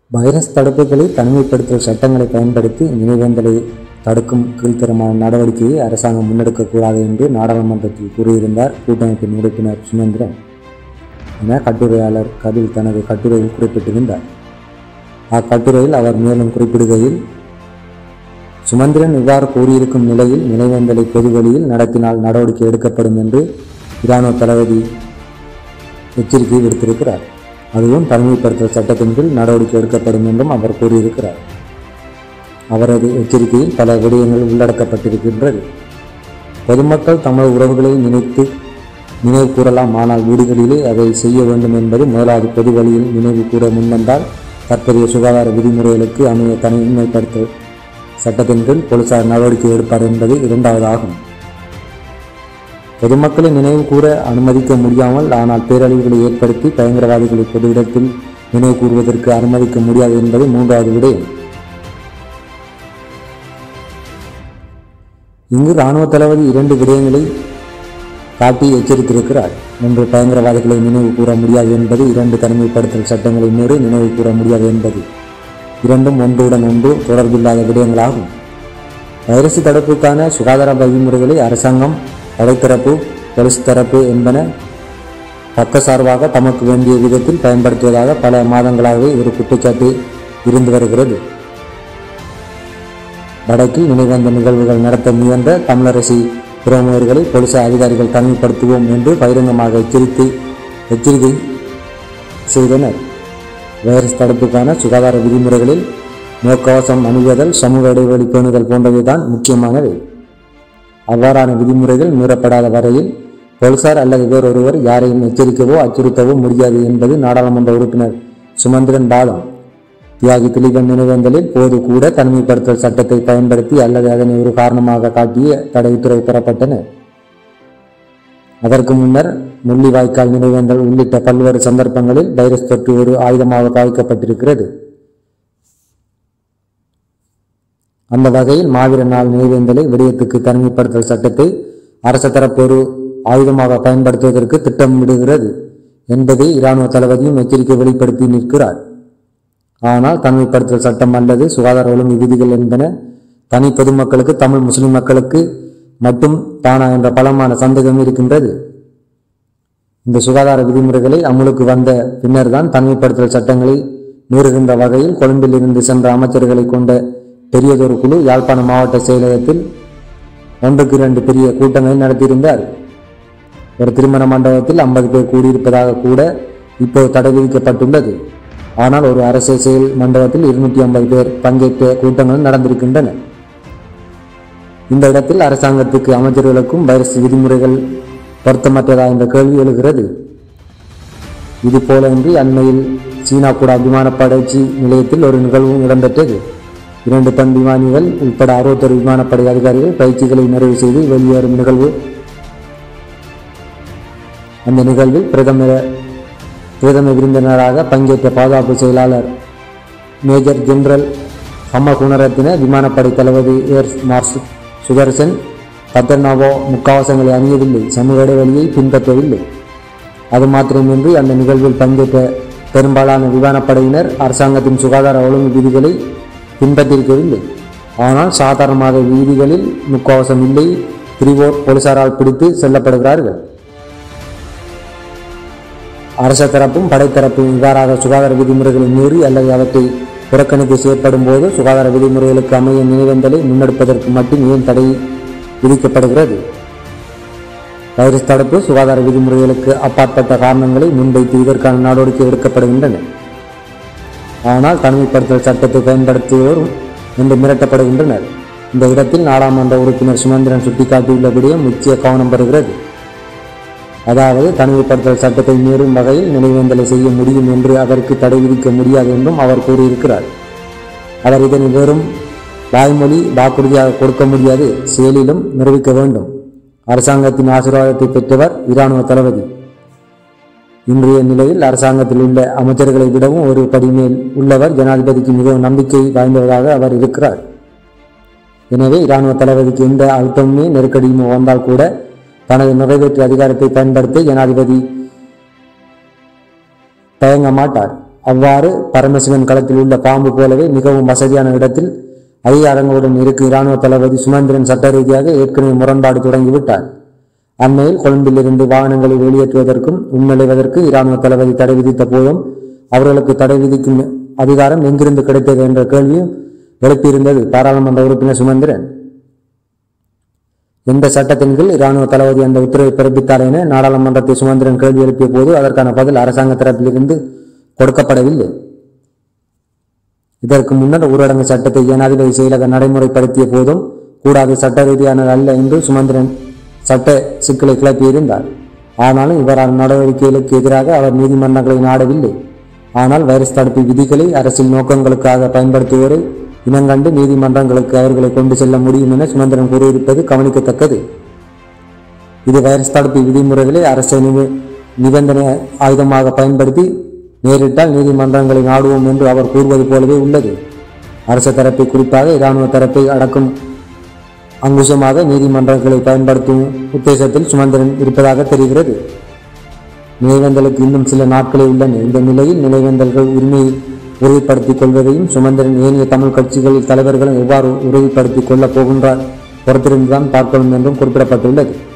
virus தடுப்புகளை தனிமைப்படுத்தல் சட்டங்களை பயன்படுத்தி நினைவேந்தலை தடுக்கும் கீழ்த்தரமான நடவடிக்கையை அரசாங்கம் முன்னெடுக்கக்கூடாது என்று நாடாளுமன்றத்தில் கூறியிருந்தார் கூட்டமைப்பின் உறுப்பினர் சுமந்திரன் என கட்டுரையாளர் கபில் தனது கட்டுரையில் குறிப்பிட்டிருந்தார் அக்கட்டுரையில் அவர் மேலும் குறிப்பிடுகையில் சுமந்திரன் இவ்வாறு கூறியிருக்கும் நிலையில் நினைவேந்தலை பொது வழியில் நடத்தினால் நடவடிக்கை எடுக்கப்படும் என்று இராணுவ தளபதி எச்சரிக்கை விடுத்திருக்கிறார் அதுவும் தனிமைப்படுத்தல் சட்டத்தின் கீழ் நடவடிக்கை எடுக்கப்படும் என்றும் அவர் கூறியிருக்கிறார் அவரது எச்சரிக்கையில் பல விடயங்கள் உள்ளடக்கப்பட்டிருக்கின்றது பொதுமக்கள் தமது உறவுகளை நினைத்து நினைவு கூறலாம் ஆனால் வீடுகளிலே அதை செய்ய வேண்டும் என்பது முதலாவது பொது வழியில் நினைவு கூற முன்வந்தால் தற்போதைய சுகாதார விதிமுறைகளுக்கு அமைய தனிமைப்படுத்தல் சட்டத்தின் கீழ் போலீசார் நடவடிக்கை எடுப்பார் என்பது இரண்டாவது ஆகும் பொதுமக்களை நினைவு கூற அனுமதிக்க முடியாமல் ஆனால் பேரழிவுகளை ஏற்படுத்தி பயங்கரவாதிகளை பொது இடத்தில் நினைவு கூறுவதற்கு அனுமதிக்க முடியாது என்பது மூன்றாவது விடயம் இங்கு இராணுவ தளபதி இரண்டு விடயங்களை காட்டி எச்சரித்திருக்கிறார் ஒன்று பயங்கரவாதிகளை நினைவு கூற முடியாது என்பது இரண்டு தனிமைப்படுத்தல் சட்டங்களை மீறி நினைவு கூற முடியாது என்பது இரண்டும் ஒன்றுடன் ஒன்று தொடர்பில்லாத விடயங்களாகும் வைரஸ் தடுப்புக்கான சுகாதார வழிமுறைகளை அரசாங்கம் படைத்தரப்பு போலீஸ் தரப்பு என்பன பக்கசார்பாக தமக்கு வேண்டிய விதத்தில் பயன்படுத்துவதாக பல மாதங்களாகவே ஒரு குற்றச்சாட்டு இருந்து வருகிறது வடக்கில் நினைவேந்த நிகழ்வுகள் நடத்த முயன்ற தமிழரசி பிரமுகர்களை போலீஸ் அதிகாரிகள் தனிமைப்படுத்துவோம் என்று பகிரங்கமாக எச்சரித்து எச்சரிக்கை செய்தனர் வைரஸ் தடுப்புக்கான சுகாதார விதிமுறைகளில் முகக்கவசம் அணிவதல் சமூக இடைவெளி பேணுதல் போன்றவைதான் முக்கியமானவை அவ்வாறான விதிமுறைகள் மீறப்படாத வரையில் போலீசார் அல்லது வேறொருவர் யாரையும் எச்சரிக்கவோ அச்சுறுத்தவோ முடியாது என்பது நாடாளுமன்ற உறுப்பினர் சுமந்திரன் பாலம் தியாகி திலீபன் நினைவேந்தலில் போது கூட தனிமைப்படுத்தல் சட்டத்தை பயன்படுத்தி அல்லது அதனை ஒரு காரணமாக காட்டிய தடை உத்தரவு பெறப்பட்டன அதற்கு முன்னர் முள்ளிவாய்க்கால் நினைவேந்தல் உள்ளிட்ட பல்வேறு சந்தர்ப்பங்களில் வைரஸ் தொற்று ஒரு ஆயுதமாக பாவிக்கப்பட்டிருக்கிறது அந்த வகையில் மாவீர நாள் நினைவேந்தலை விடயத்துக்கு தனிமைப்படுத்தல் சட்டத்தை அரச தரப்பு ஒரு ஆயுதமாக பயன்படுத்துவதற்கு திட்டமிடுகிறது என்பதை இராணுவ தளபதியும் எச்சரிக்கை வெளிப்படுத்தி நிற்கிறார் ஆனால் தனிமைப்படுத்தல் சட்டம் அல்லது சுகாதார ஒழுங்கு விதிகள் என்பன தனி பொதுமக்களுக்கு தமிழ் முஸ்லிம் மக்களுக்கு மட்டும் தானா என்ற பலமான சந்தேகம் இருக்கின்றது இந்த சுகாதார விதிமுறைகளை அமுலுக்கு வந்த பின்னர்தான் தனிமைப்படுத்தல் சட்டங்களை மீறுகின்ற வகையில் கொழும்பில் இருந்து சென்ற அமைச்சர்களை கொண்ட பெரியதொரு குழு யாழ்ப்பாண மாவட்ட செயலகத்தில் ஒன்றுக்கு இரண்டு பெரிய கூட்டங்களை நடத்தியிருந்தார் ஒரு திருமண மண்டபத்தில் ஐம்பது பேர் கூடியிருப்பதாக கூட இப்போது தடை விதிக்கப்பட்டுள்ளது ஆனால் ஒரு அரசு செயல் மண்டபத்தில் இருநூற்றி ஐம்பது பேர் பங்கேற்ற கூட்டங்கள் நடந்திருக்கின்றன இந்த இடத்தில் அரசாங்கத்துக்கு அமைச்சர்களுக்கும் வைரஸ் விதிமுறைகள் பொருத்தமற்றதா என்ற கேள்வி எழுகிறது இது போலன்றி அண்மையில் சீனா கூட விமானப்படைச்சி நிலையத்தில் ஒரு நிகழ்வும் இடம்பெற்றது இரண்டு பெண் விமானிகள் உட்பட அறுபத்தொரு விமானப்படை அதிகாரிகள் பயிற்சிகளை நிறைவு செய்து வெளியேறும் நிகழ்வு அந்த நிகழ்வில் பிரதமர் பிரதம விருந்தினராக பங்கேற்ற பாதுகாப்பு செயலாளர் மேஜர் ஜெனரல் ஹம்ம குணரத்தின விமானப்படை தளபதி ஏர் மார்ஷல் சுதர்சன் பத்தர்னாவோ முக்கவசங்களை அணியவில்லை சமூக இடைவெளியை பின்பற்றவில்லை அது மாத்திரமின்றி அந்த நிகழ்வில் பங்கேற்ற பெரும்பாலான விமானப்படையினர் அரசாங்கத்தின் சுகாதார ஒழுங்கு விதிகளை பின்பற்றிருக்கவில்லை ஆனால் சாதாரணமாக வீதிகளில் முக்கவசம் இல்லை திரிவோர் போலீசாரால் பிடித்து செல்லப்படுகிறார்கள் அரச தரப்பும் படைத்தரப்பும் இவ்வாறாக சுகாதார விதிமுறைகளை மீறி அல்லது அவற்றை புறக்கணித்து செயற்படும் போது சுகாதார விதிமுறைகளுக்கு அமைய நினைவேந்தலை முன்னெடுப்பதற்கு மட்டும் ஏன் தடை விதிக்கப்படுகிறது வைரஸ் தடுப்பு சுகாதார விதிமுறைகளுக்கு அப்பாற்பட்ட காரணங்களை முன்வைத்து இதற்கான நடவடிக்கை எடுக்கப்படுகின்றன ஆனால் தனிமைப்படுத்தல் சட்டத்தை பயன்படுத்துவோரும் என்று மிரட்டப்படுகின்றனர் இந்த இடத்தில் நாடாளுமன்ற உறுப்பினர் சுமந்திரன் சுட்டிக்காட்டியுள்ள விடயம் முக்கிய கவனம் பெறுகிறது அதாவது தனிமைப்படுத்தல் சட்டத்தை மீறும் வகையில் நினைவேந்தலை செய்ய முடியும் என்று அதற்கு தடை விதிக்க முடியாது என்றும் அவர் கூறியிருக்கிறார் அவர் இதனை வெறும் வாய்மொழி வாக்குறுதியாக கொடுக்க முடியாது செயலிலும் நிரூபிக்க வேண்டும் அரசாங்கத்தின் ஆசீர்வாதத்தை பெற்றவர் இராணுவ தளபதி இன்றைய நிலையில் அரசாங்கத்தில் உள்ள அமைச்சர்களை விடவும் ஒரு படி மேல் உள்ளவர் ஜனாதிபதிக்கு மிகவும் நம்பிக்கை வாய்ந்தவராக அவர் இருக்கிறார் எனவே இராணுவ தளபதிக்கு எந்த அழுத்தமுமே நெருக்கடியுமோ வந்தால் கூட தனது நிறைவேற்று அதிகாரத்தை பயன்படுத்த ஜனாதிபதி தயங்க மாட்டார் அவ்வாறு பரமசிவன் களத்தில் உள்ள பாம்பு போலவே மிகவும் வசதியான இடத்தில் அதிகாரங்களுடன் இருக்கும் இராணுவ தளபதி சுமந்திரன் சட்ட ரீதியாக ஏற்கனவே முரண்பாடு தொடங்கிவிட்டார் அண்மையில் கொழும்பிலிருந்து வாகனங்களை வெளியேற்றுவதற்கும் உள்நுழைவதற்கு இராணுவ தளபதி தடை விதித்த போதும் அவர்களுக்கு தடை விதிக்கும் அதிகாரம் எங்கிருந்து கிடைத்தது என்ற கேள்வியும் எழுப்பியிருந்தது பாராளுமன்ற உறுப்பினர் சுமந்திரன் எந்த சட்டத்தின் கீழ் இராணுவ தளபதி அந்த உத்தரவை பிறப்பித்தார் என நாடாளுமன்றத்தை சுமந்திரன் கேள்வி எழுப்பிய போது அதற்கான பதில் அரசாங்க தரப்பிலிருந்து கொடுக்கப்படவில்லை இதற்கு முன்னர் ஊரடங்கு சட்டத்தை ஜனாதிபதி செயலகம் நடைமுறைப்படுத்திய போதும் கூடாது சட்ட ரீதியானது அல்ல என்று சுமந்திரன் சட்ட சிக்கலை கிளப்பியிருந்தார் ஆனாலும் இவரால் நடவடிக்கைகளுக்கு எதிராக அவர் நீதிமன்றங்களை நாடவில்லை ஆனால் வைரஸ் தடுப்பு விதிகளை அரசியல் நோக்கங்களுக்காக பயன்படுத்துவோரை இனங்கண்டு நீதிமன்றங்களுக்கு அவர்களை கொண்டு செல்ல முடியும் என சுமந்திரன் கூறியிருப்பது கவனிக்கத்தக்கது இது வைரஸ் தடுப்பு விதிமுறைகளை அரசு நிப- நிபந்தனை ஆயுதமாக பயன்படுத்தி நேரிட்டால் நீதிமன்றங்களை நாடுவோம் என்று அவர் கூறுவது போலவே உள்ளது அரசு தரப்பை குறிப்பாக இராணுவ தரப்பை அடக்கும் அங்குசமாக நீதிமன்றங்களை பயன்படுத்தும் உத்தேசத்தில் சுமந்திரன் இருப்பதாக தெரிகிறது நினைவேந்தலுக்கு இன்னும் சில நாட்களே உள்ளன இந்த நிலையில் நினைவேந்தல்கள் உரிமையை உறுதிப்படுத்திக் கொள்வதையும் சுமந்திரன் ஏனைய தமிழ் கட்சிகளில் தலைவர்களும் எவ்வாறு உறுதிப்படுத்திக் கொள்ளப் போகின்றார் பொறுத்திருந்துதான் பார்க்கணும் என்றும் குறிப்பிடப்பட்டுள்ளது